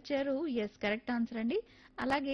పంపించారు yes correct answer అండి అలాగే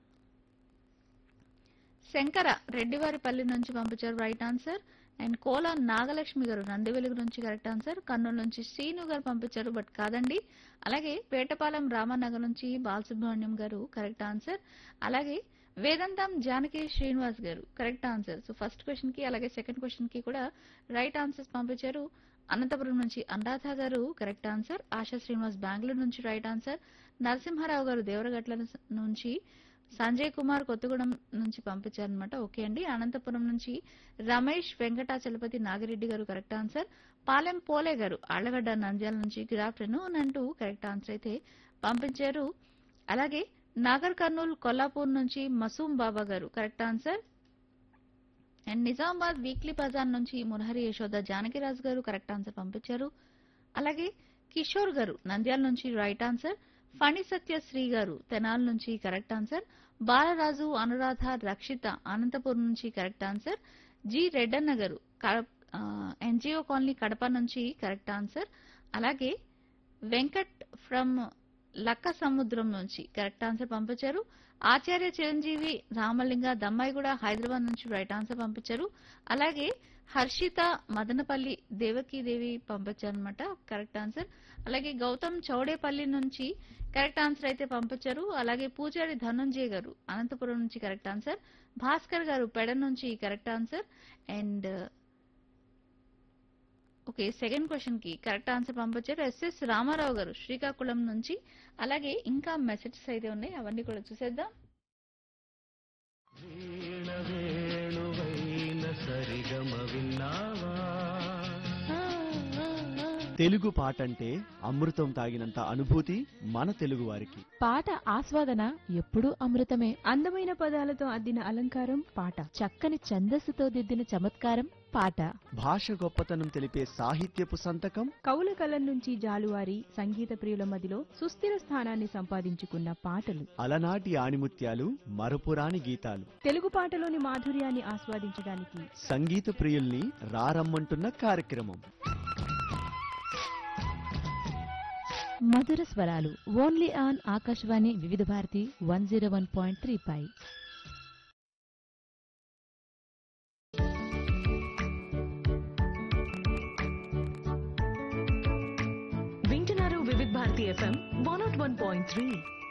శంకర రెడ్డివారిపల్లి నుంచి పంపించారు right answer and Kola Nagalakshmi garu Nandivelugu నుంచి కరెక్ట్ ఆన్సర్ కర్నూలు నుంచి శ్రీను గారు పంపించారు బట్ కాదండి అలాగే పేటపాలెం రామనగర్ నుంచి బాలసుబ్రహ్మణ్యం గారు కరెక్ట్ ఆన్సర్ అలాగే వేదాంతం Janaki Srinivas garu correct answer so first question కి అలాగే సెకండ్ క్వశ్చన్ కి కూడా రైట్ ఆన్సర్స్ పంపించారు అనంతపురం నుంచి అనురాధ గారు కరెక్ట్ ఆన్సర్ ఆశా శ్రీనివాస్ బెంగళూరు నుంచి రైట్ ఆన్సర్ నరసింహారావు గారు దేవరగట్ల నుంచి సంజయ్ కుమార్ కొత్తగూడెం నుంచి పంపించారనమాట ఓకే అండి అనంతపురం నుంచి రమేష్ వెంకటాచలపతి నాగిరెడ్డి గారు కరెక్ట్ ఆన్సర్ పాలెం పోలే గారు ఆళ్లగడ్డ నంద్యాల నుంచి గుడ్ ఆఫ్టర్నూన్ అంటూ కరెక్ట్ ఆన్సర్ అయితే పంపించారు అలాగే నాగర్ కర్నూల్ కొల్లాపూర్ నుంచి Masoom Baba garu correct answer and Nizamabad weekly bazaar నుంచి మునహరి యశోద జానకిరాజు గారు కరెక్ట్ ఆన్సర్ పంపించారు అలాగే కిషోర్ గారు నంద్యాల నుంచి రైట్ ఆన్సర్ ఫణి సత్య శ్రీ గారు తెనాల నుంచి కరెక్ట్ ఆన్సర్ బాలరాజు అనురాధ రక్షిత అనంతపురం నుంచి కరెక్ట్ ఆన్సర్ జి రెడ్డన్న గారు ఎన్జిఓ కాలనీ కడప నుంచి కరెక్ట్ ఆన్సర్ అలాగే వెంకట్ ఫ్రమ్ లక్క సముద్రం నుంచి కరెక్ట్ ఆన్సర్ పంపించారు ఆచార్య చిరంజీవి రామలింగ దమ్మాయిగూడ హైదరాబాద్ నుంచి రైట్ ఆన్సర్ పంపించారు అలాగే హర్షిత మదనపల్లి దేవకీదేవి పంపించారనమాట కరెక్ట్ ఆన్సర్ అలాగే గౌతమ్ చౌడేపల్లి నుంచి కరెక్ట్ ఆన్సర్ అయితే పంపించారు అలాగే పూజారి ధనంజయ్ గారు అనంతపురం నుంచి కరెక్ట్ ఆన్సర్ భాస్కర్ గారు పెడ నుంచి correct answer and okay second question కి కరెక్ట్ ఆన్సర్ పంపించారు ఎస్ఎస్ రామారావు గారు శ్రీకాకుళం నుంచి అలాగే ఇంకా మెసేజెస్ అయితే ఉన్నాయి అవన్నీ కూడా చూసేద్దాం వీణ వేణువైన సరిగమ విన్నావా తెలుగు పాట అంటే అమృతం తాగినంత అనుభూతి మన తెలుగు వారికి పాట ఆస్వాదన ఎప్పుడూ అమృతమే అందమైన పదాలతో అద్దిన అలంకారం పాట చక్కని ఛందస్సుతో దిద్దిన చమత్కారం పాట భాష గొప్పతనం తెలిపే సాహిత్యపు సంతకం కవుల కలం నుంచి జాలువారి సంగీత ప్రియుల మదిలో సుస్థిర స్థానాన్ని సంపాదించుకున్న పాటలు అలనాటి ఆణిముత్యాలు మరపురాని గీతాలు తెలుగు పాటలోని మాధుర్యాన్ని ఆస్వాదించడానికి సంగీత ప్రియుల్ని రారమ్మంటున్న కార్యక్రమం మధుర స్వరాలు only on Akashvani Vividh Bharati one zero one point three పై వింటున్నారు Vividh Bharati FM one nought one point three